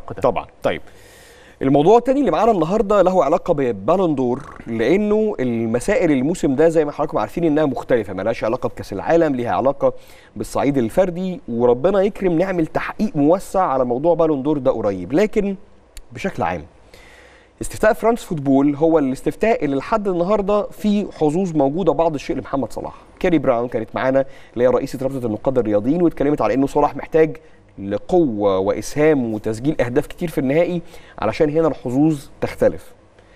الحق ده طبعا طيب الموضوع التاني اللي معانا النهارده له علاقه ببالون دور لانه المسائل الموسم ده زي ما حضراتكم عارفين انها مختلفه مالهاش علاقه بكاس العالم ليها علاقه بالصعيد الفردي وربنا يكرم نعمل تحقيق موسع على موضوع بالون دور ده قريب لكن بشكل عام استفتاء فرانس فوتبول هو الاستفتاء اللي لحد النهارده فيه حظوظ موجوده بعض الشيء لمحمد صلاح كاري براون كانت معانا اللي هي رئيسه رابطه النقاد الرياضيين واتكلمت على انه صلاح محتاج لقوه واسهام وتسجيل اهداف كتير في النهائي علشان هنا الحظوظ تختلف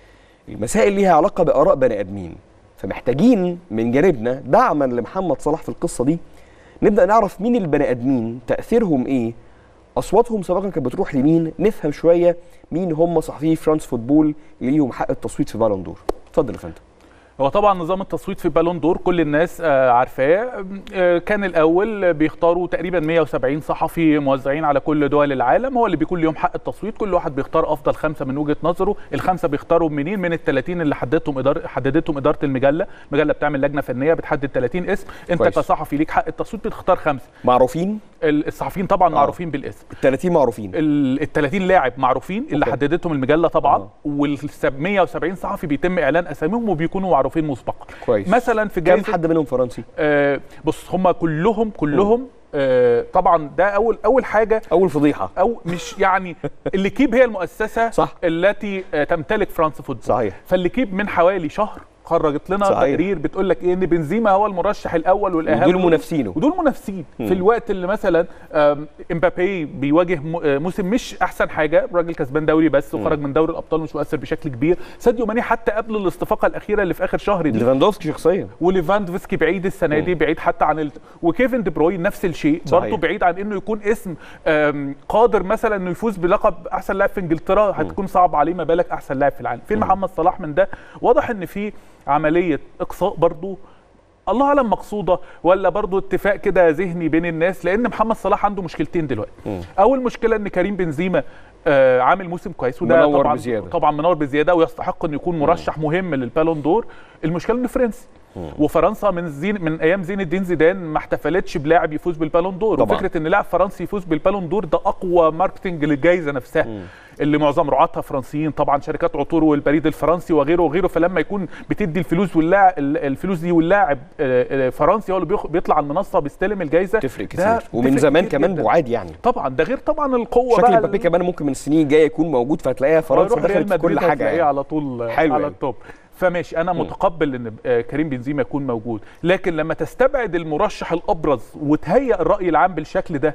المسائل ليها علاقه باراء بني ادمين فمحتاجين من جانبنا دعما لمحمد صلاح في القصه دي نبدا نعرف مين البني ادمين تاثيرهم ايه اصواتهم سابقا كانت بتروح لمين نفهم شويه مين هم صحفيي فرانس فوتبول اللي ليهم حق التصويت في بالون دور اتفضل يا فندم هو طبعا نظام التصويت في بالون دور كل الناس آه، عارفاه آه، كان الاول بيختاروا تقريبا 170 صحفي موزعين على كل دول العالم هو اللي بيكون ليهم حق التصويت كل واحد بيختار افضل خمسه من وجهه نظره الخمسه بيختاروا منين من ال 30 اللي حددتهم اداره حددتهم اداره المجله المجله بتعمل لجنه فنيه بتحدد 30 اسم انت كويس. كصحفي ليك حق التصويت بتختار خمسه معروفين ال- الصحفيين طبعا آه. معروفين بالاسم ال 30 معروفين ال 30 لاعب معروفين اللي أوكي. حددتهم المجله طبعا آه. وال 170 صحفي بيتم اعلان اساميهم وبيكونوا معروفين مسبقا كويس مثلا في كم جائزه حد منهم فرنسي آه بص هم كلهم كلهم آه طبعا ده اول اول حاجه اول فضيحه او مش يعني الليكيب هي المؤسسه صح. التي آه تمتلك فرانس فوتبول صحيح فالليكيب من حوالي شهر خرجت لنا صحيح. تقرير بتقول لك ايه ان بنزيما هو المرشح الاول والاهم ودول منافسينه ودول منافسين في الوقت اللي مثلا آم، امبابي بيواجه م- آه، موسم مش احسن حاجه الراجل كسبان دوري بس وخرج من دوري الابطال مش مؤثر بشكل كبير ساديو ماني حتى قبل الاستفاقه الاخيره اللي في اخر شهر دي ليفاندوفسكي شخصيا وليفاندوفسكي بعيد السنه دي بعيد حتى عن ال... وكيفن دي بروين نفس الشيء صحيح. برضه بعيد عن انه يكون اسم آم، قادر مثلا انه يفوز بلقب احسن لاعب في انجلترا هتكون صعب عليه ما بالك احسن لاعب في العالم فين محمد صلاح من ده واضح ان في عمليه اقصاء برضه الله اعلم مقصوده ولا برضه اتفاق كده ذهني بين الناس لان محمد صلاح عنده مشكلتين دلوقتي اول مشكله ان كريم بنزيما آه عامل موسم كويس وده منور طبعا بزيادة. طبعا منور بزياده ويستحق انه يكون مرشح مهم للبالون دور المشكله انه فرنسي وفرنسا من زين من ايام زين الدين زيدان ما احتفلتش بلاعب يفوز بالبالون دور طبعاً. وفكره ان لاعب فرنسي يفوز بالبالون دور ده اقوى ماركتنج للجائزه نفسها اللي معظم رعاتها فرنسيين طبعا شركات عطور والبريد الفرنسي وغيره وغيره فلما يكون بتدي الفلوس واللاعب الفلوس دي واللاعب آه، آه، فرنسي هو اللي بيخ- بيطلع على المنصه بيستلم الجائزه تفرق ده كتير ومن تفرق زمان كتير كمان جداً. بعاد يعني طبعا ده غير طبعا القوه شكل بقى مبابي كمان ممكن من السنين الجايه يكون موجود فهتلاقيها فرنسا يروح ريال دخلت في كل مدريد حاجه هتلاقيه يعني. على طول حلو على يعني. التوب فماشي انا متقبل ان آه، كريم بنزيما يكون موجود لكن لما تستبعد المرشح الابرز وتهيئ الراي العام بالشكل ده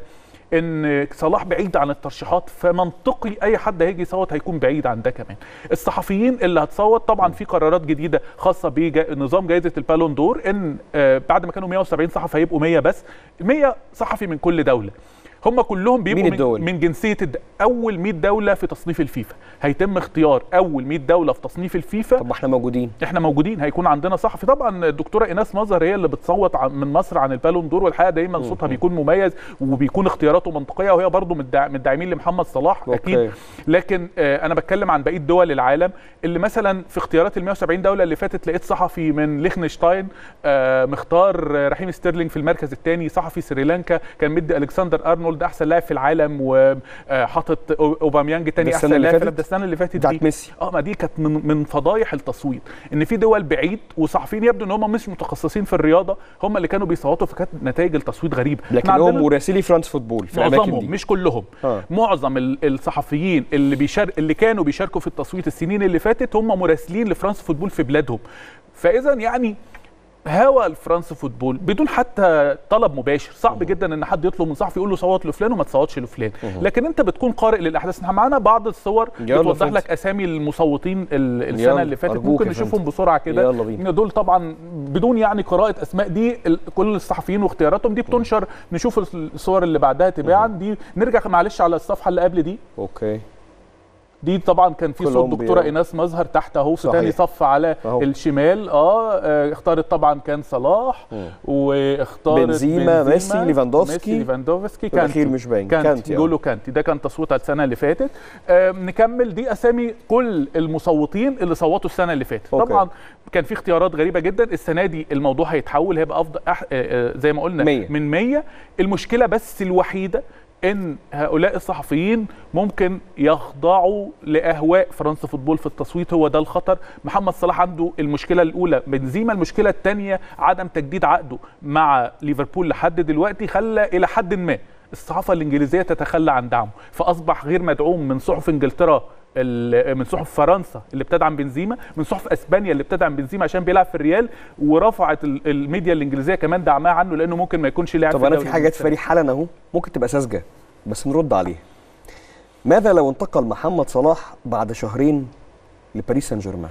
ان صلاح بعيد عن الترشيحات فمنطقي اي حد هيجي يصوت هيكون بعيد عن ده كمان الصحفيين اللي هتصوت طبعا في قرارات جديده خاصه بنظام جائزه البالون دور ان آه، بعد ما كانوا 170 صحفي هيبقوا 100 بس 100 صحفي من كل دوله هم كلهم بيبقوا مين من- الدول؟ من جنسيه الد... اول 100 دوله في تصنيف الفيفا هيتم اختيار اول 100 دوله في تصنيف الفيفا طب ما احنا موجودين احنا موجودين هيكون عندنا صحفي طبعا الدكتوره ايناس مظهر هي اللي بتصوت عن- من مصر عن البالون دور والحقيقه دايما صوتها بيكون مميز وبيكون اختياراته منطقيه وهي برضو من الداع- من الداعمين لمحمد صلاح أوكي. اكيد لكن آه، انا بتكلم عن بقيه دول العالم اللي مثلا في اختيارات ال 170 دوله اللي فاتت لقيت صحفي من ليخنشتاين آه، مختار آه، رحيم ستيرلينج في المركز الثاني صحفي سريلانكا كان مدي الكسندر ارنولد احسن لاعب في العالم وحاطط اوباميانج تاني ده احسن السنة اللي لاعب في فاتت؟ العالم. ده السنه اللي فاتت بتاعت دي ميسي. اه ما دي كانت من من فضايح التصويت ان في دول بعيد وصحفيين يبدو ان هم مش متخصصين في الرياضه هم اللي كانوا بيصوتوا فكانت نتائج التصويت غريبه إحنا لكنهم عندنا مراسلي فرانس فوتبول في الاماكن معظمهم دي مش كلهم آه. معظم ال- الصحفيين اللي بيشار اللي كانوا بيشاركوا في التصويت السنين اللي فاتت هم مراسلين لفرانس فوتبول في بلادهم فاذا يعني هوى الفرنس فوتبول بدون حتى طلب مباشر صعب جدا ان حد يطلب من صحفي يقول له صوت لفلان وما تصوتش لفلان لكن انت بتكون قارئ للاحداث احنا معانا بعض الصور يلا بتوضح فندم. لك اسامي المصوتين ال- يلا، السنه اللي فاتت أرجوك ممكن يا نشوفهم فندم. بسرعه كده يلا بينا. إن دول طبعا بدون يعني قراءه اسماء دي ال- كل الصحفيين واختياراتهم دي بتنشر نشوف الصور اللي بعدها تباعا دي نرجع معلش على الصفحه اللي قبل دي اوكي دي طبعا كان في صوت كولومبيا. دكتوره ايناس مظهر تحت اهو في صحيح. تاني صف على أهو. الشمال اه آه، اختارت طبعا كان صلاح واختارت بنزيما، ميسي، ليفاندوفسكي. ميسي ليفاندوفسكي الأخير مش باين. كانتي, كانتي، آه. جولو كانتي ده كان تصويتها السنه اللي فاتت آه نكمل دي اسامي كل المصوتين اللي صوتوا السنه اللي فاتت أوكي. طبعا كان في اختيارات غريبه جدا السنه دي الموضوع هيتحول هيبقى افضل أح... آه، آه، زي ما قلنا 100. من 100 المشكله بس الوحيده ان هؤلاء الصحفيين ممكن يخضعوا لاهواء فرنسا فوتبول في التصويت هو ده الخطر محمد صلاح عنده المشكله الاولى بنزيما المشكله الثانيه عدم تجديد عقده مع ليفربول لحد دلوقتي خلى الى حد ما الصحافه الانجليزيه تتخلى عن دعمه فاصبح غير مدعوم من صحف انجلترا ال- من صحف فرنسا اللي بتدعم بنزيما من صحف اسبانيا اللي بتدعم بنزيما عشان بيلعب في الريال ورفعت ال- الميديا الانجليزيه كمان دعمها عنه لانه ممكن ما يكونش لاعب طب في انا الدوري في حاجات في الإنجليزي. فريق حالا اهو ممكن تبقى ساذجه بس نرد عليها ماذا لو انتقل محمد صلاح بعد شهرين لباريس سان جيرمان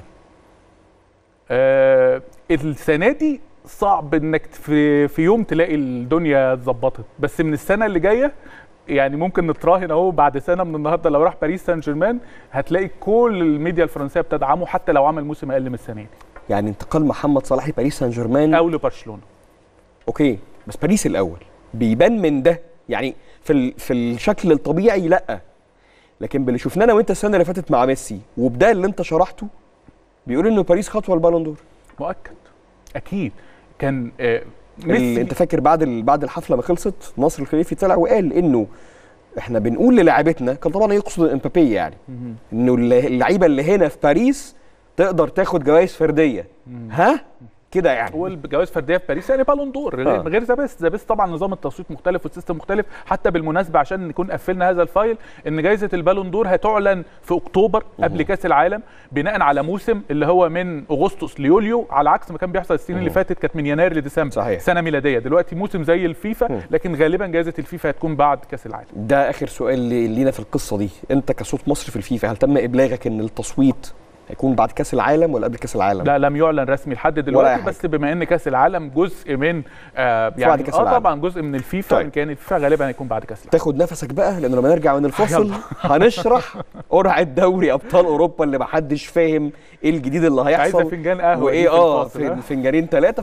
آه السنه دي صعب انك في في يوم تلاقي الدنيا اتظبطت بس من السنه اللي جايه يعني ممكن نتراهن اهو بعد سنه من النهارده لو راح باريس سان جيرمان هتلاقي كل الميديا الفرنسيه بتدعمه حتى لو عمل موسم اقل من السنه دي يعني انتقال محمد صلاح لباريس سان جيرمان او لبرشلونه اوكي بس باريس الاول بيبان من ده يعني في ال... في الشكل الطبيعي لا لكن باللي شفناه انا وانت السنه اللي فاتت مع ميسي وبده اللي انت شرحته بيقول انه باريس خطوه البالون دور مؤكد اكيد كان آه اللي ميسي انت فاكر بعد ال... بعد الحفله ما خلصت ناصر الخليفي طلع وقال انه احنا بنقول للاعبتنا كان طبعا يقصد امبابي يعني مهم. انه الل- اللعيبه اللي هنا في باريس تقدر تاخد جوائز فرديه ها كده يعني هو الجوائز فرديه في باريس يعني بالون دور آه. غير ذا بيست ذا بيست طبعا نظام التصويت مختلف والسيستم مختلف حتى بالمناسبه عشان نكون قفلنا هذا الفايل ان جائزه البالون دور هتعلن في اكتوبر قبل كاس العالم بناء على موسم اللي هو من اغسطس ليوليو على عكس ما كان بيحصل السنين اللي فاتت كانت من يناير لديسمبر صحيح. سنه ميلاديه دلوقتي موسم زي الفيفا مم. لكن غالبا جائزه الفيفا هتكون بعد كاس العالم ده اخر سؤال لي- لينا في القصه دي انت كصوت مصر في الفيفا هل تم ابلاغك ان التصويت هيكون بعد كاس العالم ولا قبل كاس العالم لا لم يعلن رسمي لحد أي دلوقتي حاجة. بس بما ان كاس العالم جزء من آه بعد يعني كأس اه العالم. طبعا جزء من الفيفا طيب. ان كان الفيفا غالبا هيكون بعد كاس العالم تاخد نفسك بقى لان لما نرجع من الفاصل يلا. هنشرح قرعه دوري ابطال اوروبا اللي محدش فاهم ايه الجديد اللي عايزه هيحصل فنجان قهوه دي وايه في اه الفاصل، ها؟ في فنجانين ثلاثه